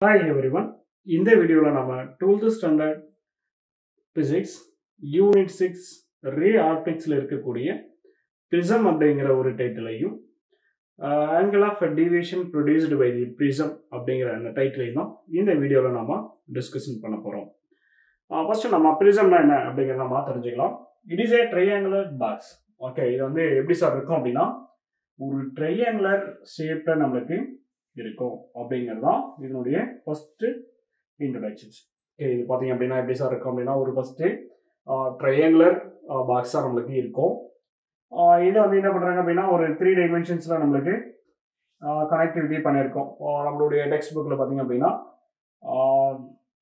hi everyone இந்த வீடியோவில் நம்ம twelfth standard physics unit six ray ஆப்டிக்ஸில் இருக்கக்கூடிய ப்ரிசம் அப்படிங்கிற ஒரு டைட்டிலையும் angle of deviation produced by the prism அப்படிங்கிற அந்த டைட்டிலையும் தான் இந்த வீடியோவில் நம்ம டிஸ்கஷன் பண்ண போகிறோம் ஃபஸ்ட்டு நம்ம ப்ரிசம்னா என்ன அப்படிங்கிறத நம்ம தெரிஞ்சுக்கலாம் it is a triangular box okay இது வந்து எப்படி சார் இருக்கும் அப்படின்னா ஒரு ட்ரையாங்குலர் ஷேப்பில் நம்மளுக்கு இருக்கும் அப்படிங்கிறது தான் இதனுடைய ஃபஸ்ட்டு இன்ட்ரடக்ஷன்ஸ் ஓகே இது பார்த்தீங்க அப்படின்னா எப்படி சார் இருக்கும் அப்படின்னா ஒரு ஃபஸ்ட்டு ட்ரையாங்குலர் பாக்ஸாக நம்மளுக்கு இருக்கும் ஆஹ் இதை வந்து என்ன பண்ணுறாங்க அப்படின்னா ஒரு த்ரீ டைமென்ஷன்ஸில் நம்மளுக்கு கனெக்டிவிட்டி பண்ணியிருக்கோம் ஆஹ் நம்மளுடைய டெக்ஸ்ட் புக்கில் பார்த்தீங்க அப்படின்னா ஆஹ்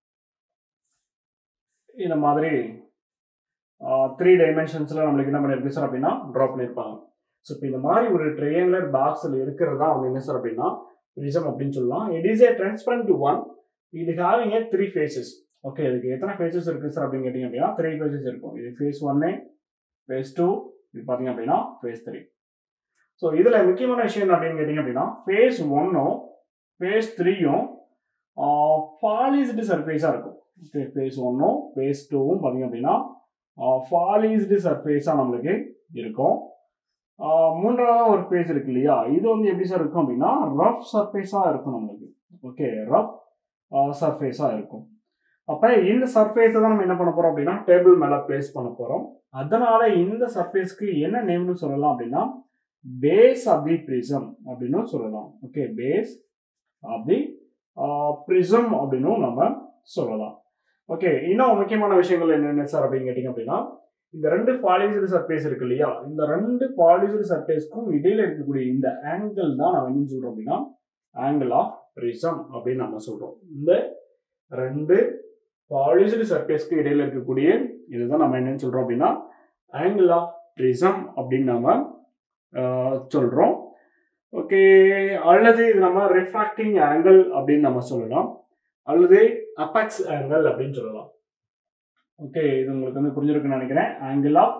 இந்த மாதிரி த்ரீ டைமென்ஷன்ஸில் நம்மளுக்கு என்ன பண்ணியிருக்கு சார் அப்படின்னா ட்ரா பண்ணியிருப்பாங்க ஸோ இப்போ இந்த மாதிரி ஒரு ட்ரையாங்குலர் பாக்ஸில் இருக்கிறது தான் வந்து என்ன சார் அப்படின்னா ப்ரிசம் அப்படின்னு சொல்லலாம் it is a transparent to one இது having a three faces okay இதுக்கு எத்தனை ஃபேஸஸ் இருக்குது சார் அப்படின்னு கேட்டிங்க அப்படின்னா த்ரீ ஃபேஸஸ் இருக்கும் இது ஃபேஸ் ஒன்னு ஃபேஸ் டூ இது பார்த்தீங்க அப்படின்னா ஃபேஸ் த்ரீ ஸோ இதில் முக்கியமான விஷயம் என்ன அப்படின்னு கேட்டிங்க அப்படின்னா ஃபேஸ் ஒன்னும் ஃபேஸ் த்ரீயும் ஃபாலிஸ்டு சர்ஃபேஸாக இருக்கும் ஓகே ஃபேஸ் ஒன்னும் ஃபேஸ் டூவும் பார்த்தீங்க அப்படின்னா ஃபாலிஸ்டு சர்ஃபேஸாக நம்மளுக்கு இருக்கும் ஆஹ் மூன்றாவது ஒரு ஃபேஸ் இருக்கு இல்லையா இது வந்து எப்படி சார் இருக்கும் அப்படின்னா ரஃப் சர்ஃபேஸாக இருக்கும் நம்மளுக்கு ஓகே ரஃப் சர்ஃபேஸாக இருக்கும் அப்போ இந்த சர்ஃபேஸை தான் நம்ம என்ன பண்ண போகிறோம் அப்படின்னா டேபிள் மேலே ப்ளேஸ் பண்ண போகிறோம் அதனால இந்த சர்ஃபேஸ்க்கு என்ன நேம்னு சொல்லலாம் அப்படின்னா பேஸ் ஆஃப் தி ப்ரிசம் அப்படின்னு சொல்லலாம் okay base of the prism அப்படின்னும் நம்ம சொல்லலாம் ஓகே இன்னும் முக்கியமான விஷயங்கள் என்னென்ன சார் அப்படின்னு கேட்டிங்க அப்படின்னா இந்த ரெண்டு பாலிசைடு சர்ஃபேஸ் இருக்கு இல்லையா இந்த ரெண்டு பாலிசைடு சர்ஃபேஸ்க்கும் இடையில இருக்கக்கூடிய இந்த ஆங்கிள் தான் நம்ம என்ன சொல்றோம் அப்படின்னா ஆங்கிள் ஆஃப் ப்ரிசம் அப்படின்னு நம்ம சொல்றோம் இந்த ரெண்டு பாலிசைடு சர்ஃபேஸ்க்கு இடையில இருக்கக்கூடிய இதுதான் நம்ம என்னன்னு சொல்றோம் அப்படின்னா ஆங்கிள் ஆஃப் ப்ரிசம் அப்படின்னு நம்ம சொல்றோம் ஓகே அல்லது இது நம்ம ரிஃப்ராக்டிங் ஆங்கிள் அப்படின்னு நம்ம சொல்லலாம் அல்லது அபாக்ஸ் ஆங்கிள் அப்படின்னு சொல்லலாம் ஓகே இது உங்களுக்கு வந்து புரிஞ்சிருக்குன்னு நினைக்கிறேன் ஆங்கிள் ஆஃப்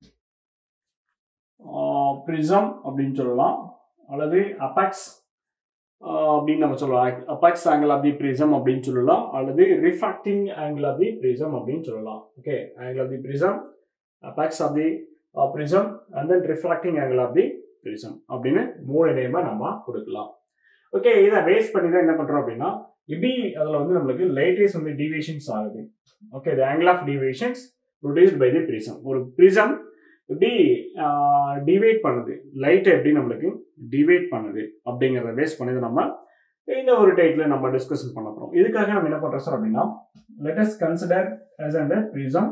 ப்ரிசம் அப்படின்னு சொல்லலாம் அல்லது அபாக்ஸ் அப்படின்னு நம்ம சொல்லலாம் apex angle of the prism அப்படின்னு சொல்லலாம் அல்லது refracting angle of the prism அப்படின்னு சொல்லலாம் okay angle of the prism apex of the prism and then refracting angle of the prism அப்படின்னு மூணு நேமை நம்ம கொடுக்கலாம் ஓகே இதை பேஸ் பண்ணி தான் என்ன பண்ணுறோம் அப்படின்னா இப்படி அதில் வந்து நம்மளுக்கு லைட்ரேஸ் வந்து டிவியேஷன்ஸ் ஆகுது okay the angle of deviations produced by the prism ஒரு ப்ரிசம் எப்படி டிவைட் பண்ணுது லைட்டை எப்படி நம்மளுக்கு டிவைட் பண்ணுது அப்படிங்கிறத பேஸ் பண்ணி நம்ம இந்த ஒரு டைட்டில் நம்ம டிஸ்கஷன் பண்ண போகிறோம் இதுக்காக நம்ம என்ன பண்ணுறோம் சார் அப்படின்னா let us consider as and prism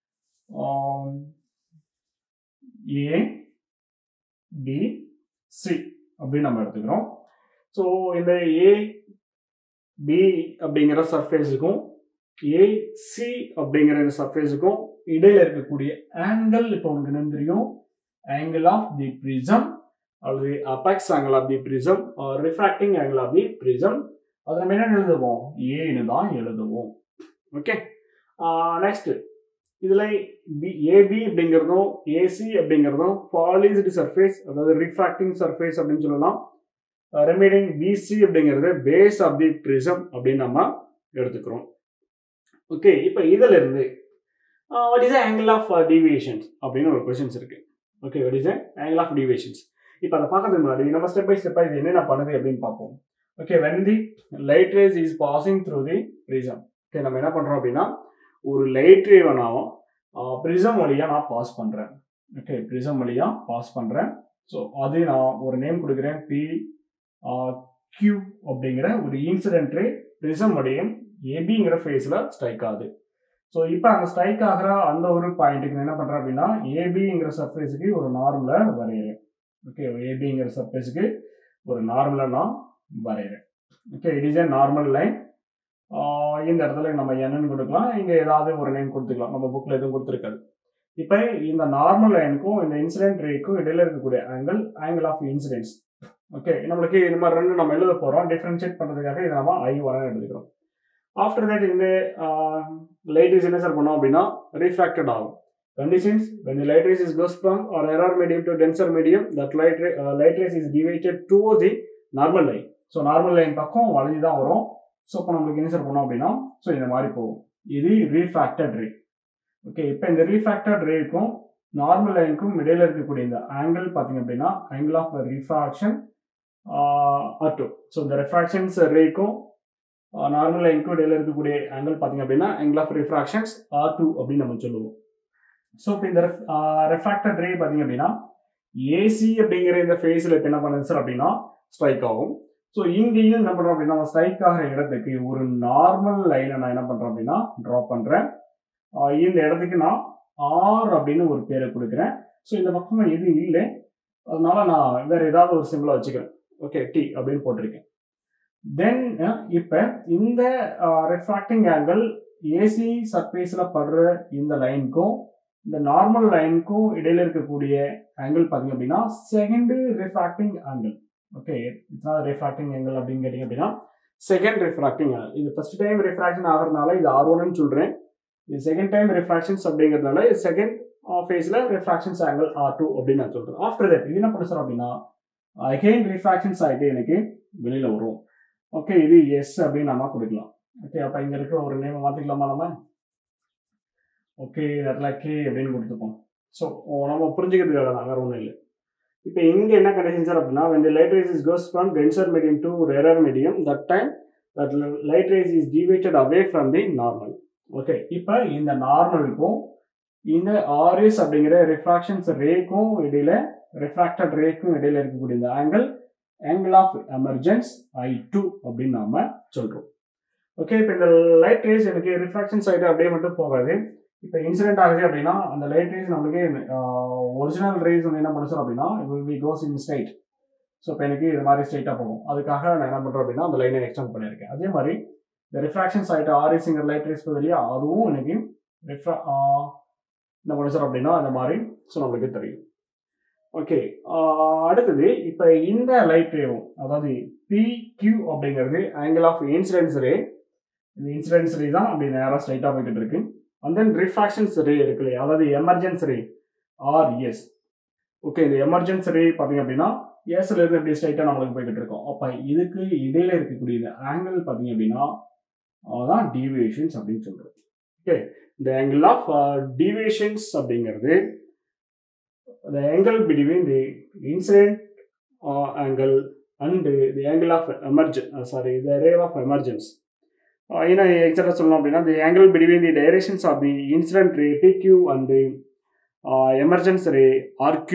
A B C அப்படின்னு நம்ம எடுத்துக்கிறோம் ஸோ இந்த ஏ பி அப்படிங்கிற சர்ஃபேஸுக்கும் ஏசி அப்படிங்கிற இந்த சர்ஃபேஸுக்கும் இடையில இருக்கக்கூடிய ஆங்கிள் இப்போ உங்களுக்கு என்ன தெரியும் ஆங்கிள் ஆஃப் தி ப்ரிசம் அல்லது apex angle of the prism refracting angle of the prism அதை நம்ம என்ன எழுதுவோம் ஏன்னு தான் எழுதுவோம் ஓகே நெக்ஸ்ட் இதில் பி ஏபி அப்படிங்கிறதும் ஏசி அப்படிங்கிறதும் பாலிஸ்டு சர்ஃபேஸ் அதாவது ரிஃப்ராக்டிங் சர்ஃபேஸ் அப்படின்னு சொல்லலாம் ரெமைனிங் பிசி அப்படிங்கிறது பேஸ் ஆஃப் தி ப்ரிசம் அப்படின்னு நம்ம எடுத்துக்கிறோம் ஓகே இப்போ இதில் இருந்து what is angle of deviations அப்படின்னு ஒரு கொஸ்டின்ஸ் இருக்கு okay what is angle of deviations இப்போ அதை பார்க்கறதுக்கு முன்னாடி நம்ம ஸ்டெப் பை ஸ்டெப்பாக இது என்னென்ன பண்ணுது அப்படின்னு பார்ப்போம் okay when the light rays is passing through the prism okay நம்ம என்ன பண்ணுறோம் அப்படின்னா ஒரு லைட் ரேவை நான் ப்ரிசம் வழியாக நான் பாஸ் பண்ணுறேன் ஓகே ப்ரிசம் வழியாக பாஸ் பண்ணுறேன் ஸோ அது நான் ஒரு நேம் கொடுக்குறேன் பி கியூ அப்படிங்கிற ஒரு இன்சிடென்ட் ரே ப்ரிசம் வழியும் ஏபிங்கிற ஃபேஸில் ஸ்ட்ரைக் ஆகுது ஸோ இப்போ அந்த ஸ்ட்ரைக் ஆகிற அந்த ஒரு பாயிண்ட்டுக்கு நான் என்ன பண்ணுறேன் அப்படின்னா ஏபிங்கிற சர்ஃபேஸுக்கு ஒரு நார்மலை வரைகிறேன் ஓகே ஏபிங்கிற சர்ஃபேஸுக்கு ஒரு நார்மலை நான் வரைகிறேன் okay it is a normal line இந்த இடத்துல நம்ம என்னன்னு கொடுக்கலாம் இங்கே ஏதாவது ஒரு நேம் கொடுத்துக்கலாம் நம்ம புக்கில் எதுவும் கொடுத்துருக்காது இப்போ இந்த நார்மல் லைனுக்கும் இந்த இன்சிடென்ட் ரேக்கும் இடையில இருக்கக்கூடிய angle angle of incidents okay நம்மளுக்கு இந்த மாதிரி ரெண்டு நம்ம எழுத போகிறோம் டிஃப்ரென்ஷியேட் பண்ணுறதுக்காக இதை நம்ம ஐ ஒன் எடுத்துக்கிறோம் ஆஃப்டர் தட் இந்த லைட் இஸ் என்ன சார் பண்ணோம் அப்படின்னா ரீஃப்ராக்டட் ஆகும் conditions when the light rays is goes from or error medium to denser medium that light ray, uh, light rays is deviated towards the normal line so normal line பக்கம் வளைஞ்சு தான் வரும் so இப்போ நம்மளுக்கு என்ன sir பண்ணோம் அப்படின்னா so இந்த மாதிரி போகும் இது ரீஃபேக்டட் ரே ஓகே இப்போ இந்த ரீஃபேக்டட் ரேக்கும் நார்மல் லைனுக்கும் இடையில இருக்கக்கூடிய இந்த ஆங்கிள் பார்த்தீங்க அப்படின்னா angle of refraction R two so இந்த ரெஃப்ராக்ஷன்ஸ் ரேக்கும் நார்மல் லைனுக்கும் இடையில இருக்கக்கூடிய ஆங்கிள் பார்த்தீங்க அப்படின்னா angle of refractions R two அப்படின்னு நம்ம சொல்லுவோம் ஸோ இப்போ இந்த ரெஃப்ராக்டட் ரே பார்த்தீங்க அப்படின்னா ஏசி அப்படிங்கிற இந்த ஃபேஸில் இப்போ என்ன பண்ணுது சார் அப்படின்னா ஸ்ட்ரைக் ஆகும் ஸோ இங்கேயும் என்ன பண்ணுறோம் அப்படின்னா ஸ்ட்ரைக் ஆகிற இடத்துக்கு ஒரு நார்மல் லைனை நான் என்ன பண்ணுறேன் அப்படின்னா ட்ரா பண்ணுறேன் இந்த இடத்துக்கு நான் ஆர் அப்படின்னு ஒரு பேரை கொடுக்குறேன் ஸோ இந்த பக்கம் எதுவும் இல்லை அதனால நான் வேற ஏதாவது ஒரு சிம்பிளை வச்சுக்கிறேன் ஓகே டி அப்படின்னு போட்டிருக்கேன் தென் இப்போ இந்த ரிஃப்ராக்டிங் ஆங்கிள் ஏசி சர்ஃபேஸில் படுற இந்த லைனுக்கும் இந்த நார்மல் லைனுக்கும் இடையில இருக்கக்கூடிய ஆங்கிள் பார்த்தீங்க அப்படின்னா second refracting angle okay it's refracting angle அப்படின்னு கேட்டிங்க அப்படின்னா செகண்ட் ரிஃப்ராக்டிங் ஆங்கிள் இது ஃபர்ஸ்ட் டைம் ரிஃப்ராக்ஷன் ஆகிறதுனால இது ஆர் ஒன்னு சொல்கிறேன் இது செகண்ட் டைம் ரிஃப்ராக்ஷன்ஸ் அப்படிங்கிறதுனால செகண்ட் ஃபேஸில் ரிஃப்ராக்ஷன்ஸ் ஆங்கிள் ஆர் டூ அப்படின்னு நான் சொல்கிறேன் ஆஃப்டர் தட் இது என்ன பண்ண சார் அப்படின்னா அகெயின் ரிஃப்ராக்ஷன்ஸ் ஆகிட்டு எனக்கு வெளியில் வரும் ஓகே இது எஸ் அப்படின்னு நம்ம கொடுக்கலாம் ஓகே அப்போ இங்கே இருக்கிற ஒரு நேம் மாற்றிக்கலாமா நம்ம ஓகே இடத்துல கே அப்படின்னு கொடுத்துப்போம் ஸோ நம்ம புரிஞ்சுக்கிறதுக்காக தான் வேறு ஒன்றும் இல்லை இப்போ இங்கே என்ன கண்டிஷன் சார் அப்படின்னா when the light rays is goes from denser medium to rarer medium that time that light rays is deviated away from the normal okay இப்போ இந்த நார்மலுக்கும் இந்த ஆர்எஸ் அப்படிங்கிற ரிஃப்ராக்ஷன்ஸ் ரேக்கும் இடையில ரிஃப்ராக்டட் ரேக்கும் இடையில இருக்கக்கூடிய இந்த angle angle of emergence I two அப்படின்னு நாம சொல்றோம் ஓகே இப்போ இந்த லைட் ரேஸ் எனக்கு ரிஃப்ராக்ஷன் சைடு அப்படியே மட்டும் போகாது இப்போ இன்சிடென்ட் ஆகுது அப்படின்னா அந்த லைட் ரேஸ் நம்மளுக்கு ஒரிஜினல் ரேஸ் வந்து என்ன பண்ணுறோம் அப்படின்னா we goes in straight so இப்போ எனக்கு இது மாதிரி ஸ்ட்ரைட்டாக போகும் அதுக்காக நான் என்ன பண்ணுறேன் அப்படின்னா அந்த லைனை எக்ஸ்டெண்ட் பண்ணியிருக்கேன் அதே மாதிரி இந்த ரிஃப்ராக்ஷன் சைட் ஆர்எஸ்ங்கிற லைட் ரேஸ் போகுது இல்லையா அதுவும் எனக்கு ரிஃப்ரா என்ன பண்ணுறோம் அப்படின்னா அந்த மாதிரி ஸோ நம்மளுக்கு தெரியும் ஓகே அடுத்தது இப்போ இந்த லைட் ரேவும் அதாவது பி கியூ அப்படிங்கிறது ஆங்கிள் ஆஃப் இன்சிடென்ஸ் ரே இந்த இன்சிடென்ஸ் ரே தான் அப்படி நேராக ஸ்ட்ரைட்டாக போய்கிட்டு இருக்கு அண்ட் தென் ரிஃப்ராக்ஷன்ஸ் ரே இருக்கு இல்லையா அதாவது emergence ray R S okay இந்த எமர்ஜென்ஸ் ரே பார்த்தீங்க அப்படின்னா எஸ்ல இருந்து எப்படி ஸ்ட்ரைட்டாக நம்மளுக்கு போய்கிட்டு இருக்கோம் அப்போ இதுக்கு இடையில இருக்கக்கூடிய இந்த ஆங்கிள் பார்த்தீங்க அப்படின்னா அதான் டீவியேஷன்ஸ் அப்படின்னு சொல்றோம் ஓகே இந்த ஆங்கிள் ஆஃப் டீவியேஷன்ஸ் அப்படிங்கிறது the angle between the incident uh, angle and the angle of emergence uh, sorry the ray of emergence uh, ஏன்னா எக்ஸாக்டாக சொல்லணும் அப்படின்னா the angle between the directions of the incident ray PQ and the uh, emergence ray RQ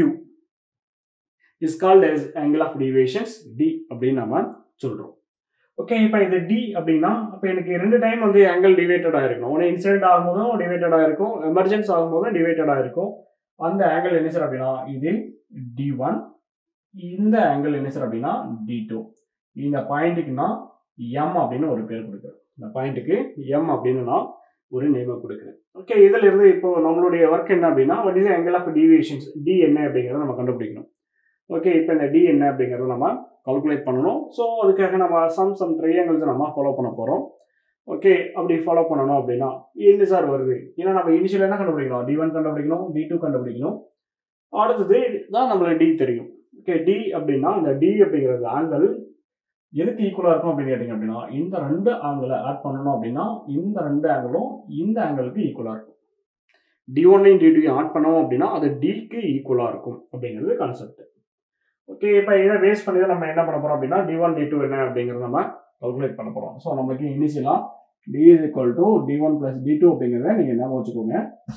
is called as angle of deviations D அப்படின்னு நம்ம சொல்கிறோம் okay இப்போ இது D அப்படின்னா அப்போ எனக்கு ரெண்டு டைம் வந்து ஆங்கிள் டிவேட்டடாக இருக்கணும் ஒன்று இன்சிடென்ட் ஆகும்போதும் டிவேட்டடாக இருக்கும் எமர்ஜென்ஸ் ஆகும்போதும் டிவேட்டடாக இருக்கும் அந்த ஆங்கிள் என்ன சார் அப்படின்னா இது டி ஒன் இந்த ஆங்கிள் என்ன சார் அப்படின்னா டி டூ இந்த பாயிண்ட்டுக்குன்னா எம் அப்படின்னு ஒரு பேர் கொடுக்குறேன் இந்த பாயிண்ட்டுக்கு எம் அப்படின்னு நான் ஒரு நேமை கொடுக்குறேன் ஓகே இதில் இருந்து இப்போ நம்மளுடைய ஒர்க் என்ன அப்படின்னா what is angle of deviations D என்ன அப்படிங்கிறத நம்ம கண்டுபிடிக்கணும் ஓகே இப்போ இந்த டி என்ன அப்படிங்கிறத நம்ம கால்குலேட் பண்ணணும் ஸோ அதுக்காக நம்ம சம் சம் ட்ரையாங்கிள்ஸ் நம்ம ஃபாலோ பண்ண போகிறோம் ஓகே அப்படி ஃபாலோ பண்ணணும் அப்படின்னா என்ன சார் வருது ஏன்னா நம்ம இனிஷியல் என்ன கண்டுபிடிக்கணும் டி ஒன் கண்டுபிடிக்கணும் டி டூ கண்டுபிடிக்கணும் அடுத்தது தான் நம்மளுக்கு டி தெரியும் ஓகே டி அப்படின்னா இந்த டி அப்படிங்கிறது ஆங்கிள் எதுக்கு ஈக்குவலாக இருக்கும் அப்படின்னு கேட்டிங்க அப்படின்னா இந்த ரெண்டு ஆங்கிளை ஆட் பண்ணணும் அப்படின்னா இந்த ரெண்டு ஆங்கிளும் இந்த ஆங்கிளுக்கு ஈக்குவலாக இருக்கும் டி ஒன்னையும் டி டூயும் ஆட் பண்ணோம் அப்படின்னா அது டிக்கு ஈக்குவலாக இருக்கும் அப்படிங்கிறது கான்செப்ட் ஓகே இப்போ இதை பேஸ் பண்ணி தான் நம்ம என்ன பண்ண போகிறோம் அப்படின்னா டி ஒன் டி டூ என்ன அப்படிங்கிறத நம்ம கால்குலேட் பண்ண போகிறோம் ஸோ நம்மளுக்கு இனிஷியலாக D is equal to D one plus D two அப்படிங்கிறத நீங்கள் என்ன வச்சுக்கோங்க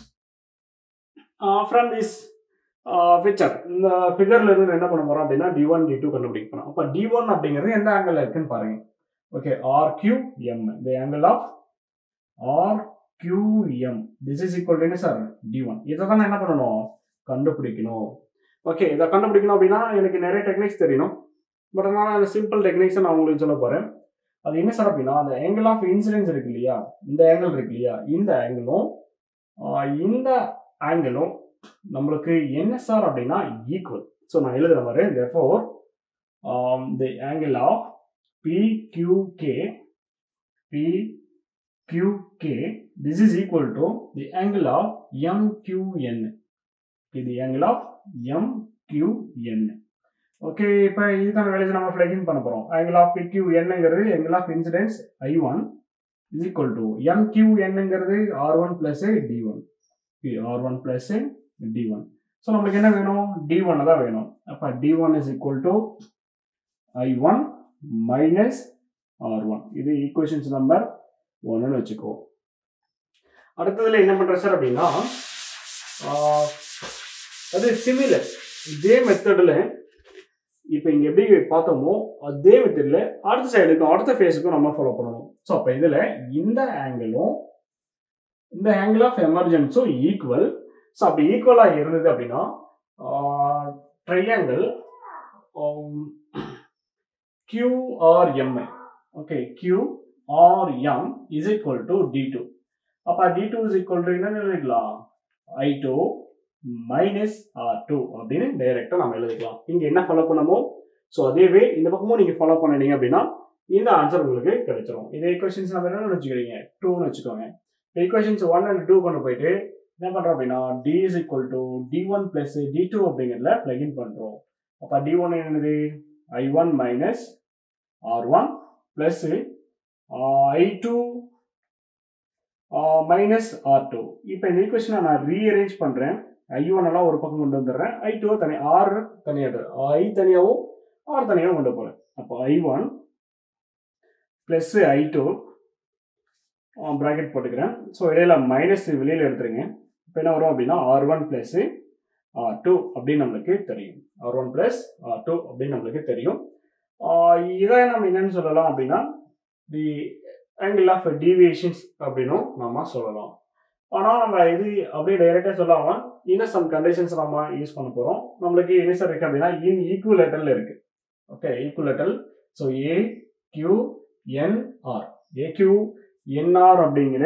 ஃப்ரம் திஸ் பிக்சர் இந்த ஃபிகர்ல இருந்து என்ன பண்ண போறோம் அப்படின்னா டி ஒன் டி டூ கண்டுபிடிக்க போறோம் அப்போ டி ஒன் அப்படிங்கிறது எந்த ஆங்கிள் இருக்குன்னு பாருங்க okay R Q M the angle of R Q M this is equal to sir D one இதை தான் என்ன பண்ணணும் கண்டுபிடிக்கணும் ஓகே இதை கண்டுபிடிக்கணும் அப்படின்னா எனக்கு நிறைய டெக்னிக்ஸ் தெரியணும் பட் அதனால அந்த சிம்பிள் டெக்னிக்ஸை நான் உங்களுக்கு சொல்ல போறேன் அது என்ன சார் அப்படின்னா அந்த ஆங்கிள் ஆஃப் இன்சிடென்ஸ் இருக்கு இல்லையா இந்த ஆங்கிள் இருக்கு இல்லையா இந்த ஆங்கிளும் இந்த ஆங்கிளும் நம்மளுக்கு என்ன சார் அப்படின்னா ஈக்குவல் ஸோ நான் எழுதுற மாதிரி therefore um, the angle of PQK PQK this is equal to the angle of MQN இது angle of MQN ஓகே இப்போ இதுக்கான வேலையை நம்ம ஃபிளகின் பண்ண போகிறோம் ஆங்கிள் ஆஃப் கியூ என்னங்கிறது angle of incidence I one is equal to M Q என்னங்கிறது R one plus D one R one plus D one so நம்மளுக்கு என்ன வேணும் டி ஒன் தான் வேணும் அப்போ D one is equal to I one minus R one இது equations number ஒன்றுன்னு வச்சுக்கோ அடுத்ததுல என்ன பண்ற சார் அப்படின்னா ஆஹ், அது சிமிலர் இதே மெத்தடில் இப்போ இங்கே எப்படி பார்த்தோமோ அதே மெத்தடில் அடுத்த சைடுக்கும் அடுத்த ஃபேஸுக்கும் நம்ம ஃபாலோ பண்ணணும் ஸோ அப்போ இதில் இந்த ஆங்கிளும் இந்த ஆங்கிள் ஆஃப் எமர்ஜென்ஸும் ஈக்குவல் ஸோ அப்படி ஈக்குவலாக இருந்தது அப்படின்னா triangle QRM okay QRM is equal to D2 அப்ப D2 is equal to என்ன எழுதிக்கலாம் I2 மைனஸ் R2 அப்படின்னு டைரக்டா நம்ம எழுதிக்கலாம் இங்க என்ன ஃபாலோ பண்ணமோ ஸோ அதேவே இந்த பக்கமும் நீங்க ஃபாலோ பண்ணினீங்க அப்படின்னா இந்த ஆன்சர் உங்களுக்கு கிடைச்சிரும் இதே ஈக்குவேஷன்ஸ் நம்ம என்ன வச்சுக்கிறீங்க டூன்னு வச்சுக்கோங்க ஈக்குவேஷன்ஸ் ஒன் அண்ட் டூ கொண்டு போயிட்டு என்ன பண்றோம் அப்படின்னா D is equal to D one plus D two அப்படிங்கிறதுல பிளகின் பண்றோம் அப்ப டி ஒன் என்னது I one minus R one plus I two minus R two இப்போ இந்த ஈக்குவேஷனை நான் ரீஅரேஞ்ச் பண்ணுறேன் ஐ ஒன் எல்லாம் ஒரு பக்கம் கொண்டு வந்துடுறேன் ஐ டூ தனி ஆர் தனியாக ஐ தனியாகவும் ஆர் தனியாகவும் கொண்டு போகிறேன் அப்போ I one plus I two bracket போட்டுக்கிறேன் ஸோ இடையில மைனஸ் வெளியில் எடுத்துருங்க இப்போ என்ன வரும் அப்படின்னா R one plus R two அப்படின்னு நம்மளுக்கு தெரியும் R one plus R two அப்படின்னு நம்மளுக்கு தெரியும் ஆஹ் இதை நம்ம என்னன்னு சொல்லலாம் அப்படின்னா தி ஆங்கிள் ஆஃப் டீவியேஷன்ஸ் அப்படின்னும் நம்ம சொல்லலாம் ஆனால் நம்ம இது அப்படியே டைரெக்டாக சொல்லாமல் இன்னும் சம் கண்டிஷன்ஸ் நம்ம யூஸ் பண்ண போகிறோம் நம்மளுக்கு என்ன சார் இருக்கு அப்படின்னா இன் ஈக்குவலேட்டரில் இருக்கு okay equilateral so A Q N R A Q NR அப்படிங்கிற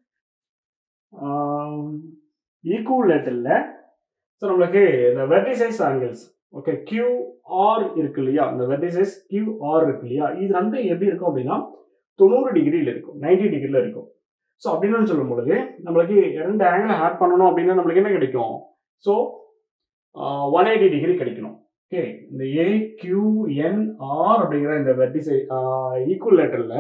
ஈக்குவலேட்டரில் ஸோ நம்மளுக்கு இந்த வெர்டிசைஸ் ஆங்கிள்ஸ் ஓகே கியூஆர் இருக்கு இல்லையா இந்த வெர்டிசைஸ் கியூஆர் இருக்கு இல்லையா இது ரெண்டும் எப்படி இருக்கும் அப்படின்னா தொண்ணூறு டிகிரியில் இருக்கும் 90 டிகிரியில் இருக்கும் ஸோ அப்படின்னு சொல்லும் பொழுது நம்மளுக்கு ரெண்டு ஆங்கிள் ஆட் பண்ணணும் அப்படின்னா நம்மளுக்கு என்ன கிடைக்கும் ஸோ ஒன் எயிட்டி டிகிரி கிடைக்கணும் ஓகே இந்த ஏ கியூ என் ஆர் அப்படிங்கிற இந்த வெர்டிசை ஈக்குவல் லேட்டரில்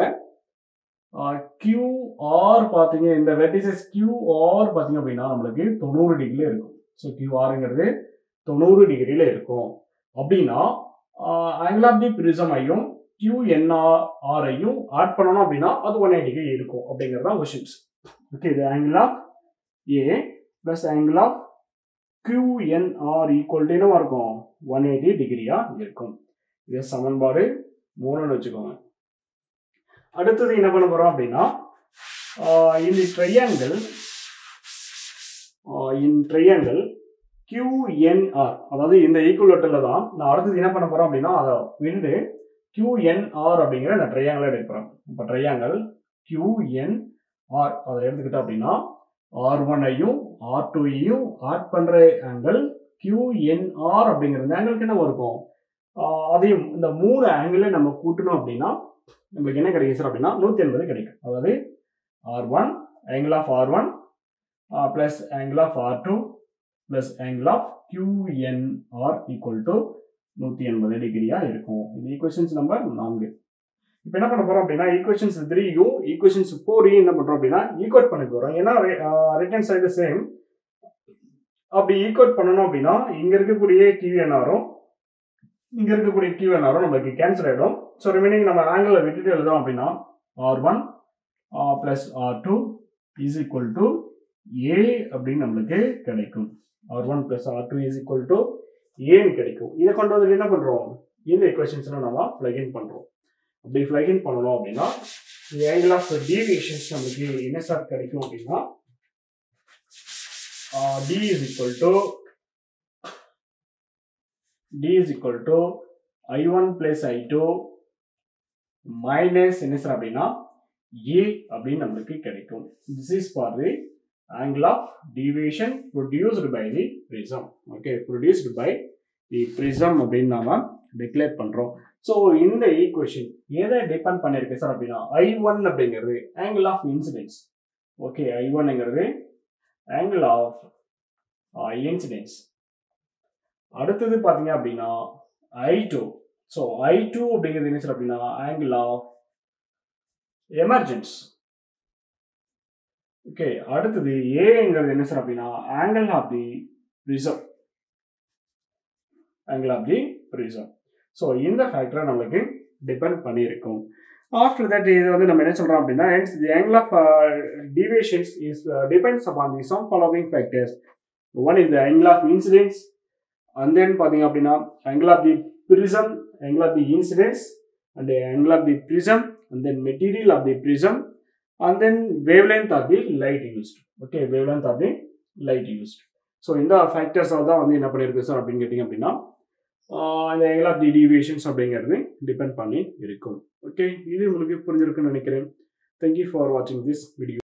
கியூஆர் பார்த்தீங்க இந்த வெர்டிசைஸ் கியூஆர் பார்த்தீங்க அப்படின்னா நம்மளுக்கு தொண்ணூறு டிகிரியில் இருக்கும் ஸோ கியூஆருங்கிறது தொண்ணூறு டிகிரியில் இருக்கும் அப்படின்னா ஆங்கிள் ஆஃப் தி பிரிசம் ஐயும் கியூஎன்ஆரையும் ஆட் பண்ணணும் அப்படின்னா அது ஒன் எயிட்டி டிகிரி இருக்கும் அப்படிங்கிறது தான் கொஷின்ஸ் ஓகே இது angle of A plus angle of QNR equal to என்னவா இருக்கும் ஒன் எயிட்டி டிகிரியா இருக்கும் இது சமன்பாடு மூணுன்னு வச்சுக்கோங்க அடுத்தது என்ன பண்ண போறோம் அப்படின்னா இந்த ட்ரையாங்கிள் இன் ட்ரையாங்கிள் கியூஎன்ஆர் அதாவது இந்த ஈக்குவலேட்டரில் தான் நான் அடுத்தது என்ன பண்ண போறோம் அப்படின்னா அதை விண்டு கியூஎன்ஆர் அப்படிங்கிற இந்த ட்ரையாங்கிள் எடுக்கிறோம் இப்போ ட்ரையாங்கிள் கியூஎன்ஆர் அதை எடுத்துக்கிட்டோம் அப்படின்னா ஆர் ஒன்னையும் ஆர் டூயையும் ஆட் பண்ணுற ஆங்கிள் கியூஎன்ஆர் அப்படிங்கிற இந்த ஆங்கிளுக்கு என்ன இருக்கும் ஆஹ் அதையும் இந்த மூணு ஆங்கிளை நம்ம கூட்டணும் அப்படின்னா நம்மளுக்கு என்ன கிடைக்கும் சார் அப்படின்னா நூற்றி எண்பது கிடைக்கும் அதாவது R one angle of R one plus angle of R two plus angle of QNR equal to நூற்றி எண்பது டிகிரியா இருக்கும் இது ஈக்குவேஷன்ஸ் நம்பர் நான்கு இப்போ என்ன பண்ண போறோம் அப்படின்னா ஈக்குவேஷன்ஸ் த்ரீயும் ஈக்குவேஷன்ஸ் ஃபோரையும் என்ன பண்றோம் அப்படின்னா ஈக்குவேட் பண்ண போறோம் ஏன்னா ரிட்டர்ன் சைடு சேம் அப்படி ஈக்குவேட் பண்ணணும் அப்படின்னா இங்க இருக்கக்கூடிய கியூஎன்ஆரும் இங்க இருக்கக்கூடிய கியூஎன்ஆரும் நம்மளுக்கு கேன்சல் ஆயிடும் ஸோ ரிமைனிங் நம்ம ஆங்கிள் விட்டுட்டு எழுதுறோம் அப்படின்னா R one plus R two is equal to A அப்படின்னு நம்மளுக்கு கிடைக்கும் R one plus R two is equal to ஏன்னு கிடைக்கும் இதை கொண்டு வந்து என்ன பண்றோம் இந்த எக்வேஷன்ஸ்ல நம்ம ஃபிளகின் பண்றோம் அப்படி ஃபிளகின் பண்ணணும் அப்படின்னா ஆங்கிள் ஆஃப் டீவியேஷன்ஸ் நமக்கு என்ன சார் கிடைக்கும் அப்படின்னா D is equal to D is equal to I one plus I two minus என்ன சார் அப்படின்னா ஏ அப்படின்னு நம்மளுக்கு கிடைக்கும் this is for the angle of deviation produced by the prism okay produced by the prism அப்படின்னு நாம declare பண்றோம் so இந்த equation எதை டிபெண்ட் பண்ணிருக்கு சார் அப்படின்னா ஐ ஒன் அப்படிங்கிறது angle of incidence okay I ஒன்ங்கிறது ஆங்கிள் ஆஃப் இன்சிடென்ஸ் அடுத்தது பார்த்தீங்க அப்படின்னா I two so I two அப்படிங்கிறது என்ன சார் அப்படின்னா ஆங்கிள் ஆஃப் எமர்ஜென்ஸ் ஓகே அடுத்தது ஏங்கிறது என்ன சார் அப்படின்னா angle of the prism angle of the prism so இந்த ஃபேக்டரை நம்மளுக்கு டிபெண்ட் பண்ணியிருக்கும் ஆஃப்டர் தட் இது வந்து நம்ம என்ன சொல்றோம் அப்படின்னா hence the angle of uh, deviations is uh, depends upon the some following factors one is the angle of incidence and then பாத்தீங்க அப்படின்னா angle of the prism angle of the incidence and the angle of the prism and then material of the prism and then wavelength of the light used okay wavelength of the light used so இந்த factors தான் வந்து என்ன பண்ணியிருக்கு sir அப்படின்னு கேட்டிங்க அப்படின்னா ஆஹ் இந்த angle of the deviations அப்படிங்கிறது டிபெண்ட் பண்ணி இருக்கும் ஓகே இது உங்களுக்கு புரிஞ்சிருக்குன்னு நினைக்கிறேன் தேங்க்யூ ஃபார் வாட்சிங் திஸ் வீடியோ